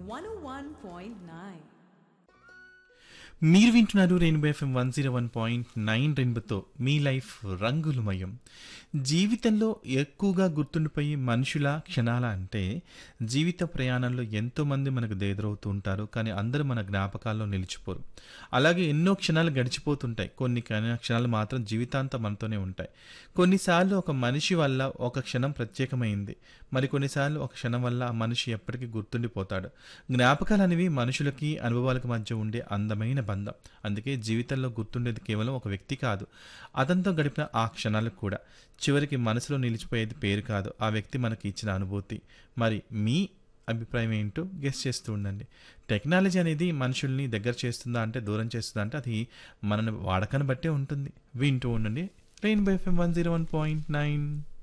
101.9. మీరు వింటున్నారు rainbow FM one zero one point nine రెయిన్బోతో మీ లైఫ్ రంగులమయం జీవితంలో ఎక్కువగా గుర్తుండిపోయి మనుషుల క్షణాల అంటే జీవిత ప్రయాణంలో ఎంతోమంది మనకు ఎదురవుతూ ఉంటారు కానీ అందరూ మన జ్ఞాపకాల్లో నిలిచిపోరు అలాగే ఎన్నో క్షణాలు గడిచిపోతుంటాయి కొన్ని క్షణ- క్షణాలు మాత్రం జీవితాంతం మనతోనే ఉంటాయి కొన్నిసార్లు ఒక మనిషి వల్ల ఒక క్షణం ప్రత్యేకమైంది మరి కొన్నిసార్లు ఒక క్షణం వల్ల ఆ మనిషి ఎప్పటికీ గుర్తుండిపోతాడు జ్ఞాపకాలు అనేవి మనుషులకి అనుభవాలకు మధ్య ఉండే అందమైన బంధం అందుకే జీవితంలో గుర్తుండేది కేవలం ఒక వ్యక్తి కాదు అతనితో గడిపిన ఆ క్షణాలు కూడా చివరికి మనసులో నిలిచిపోయేది పేరు కాదు ఆ వ్యక్తి మనకి ఇచ్చిన అనుభూతి మరి మీ అభిప్రాయం ఏంటో గెస్ట్ చేస్తూ ఉండండి టెక్నాలజీ అనేది మనుషుల్ని దగ్గర చేస్తుందా అంటే దూరం చేస్తుందా అంటే అది మన వాడకాన్ని బట్టే ఉంటుంది వింటూ ఉండండి rainbow FM one zero one point nine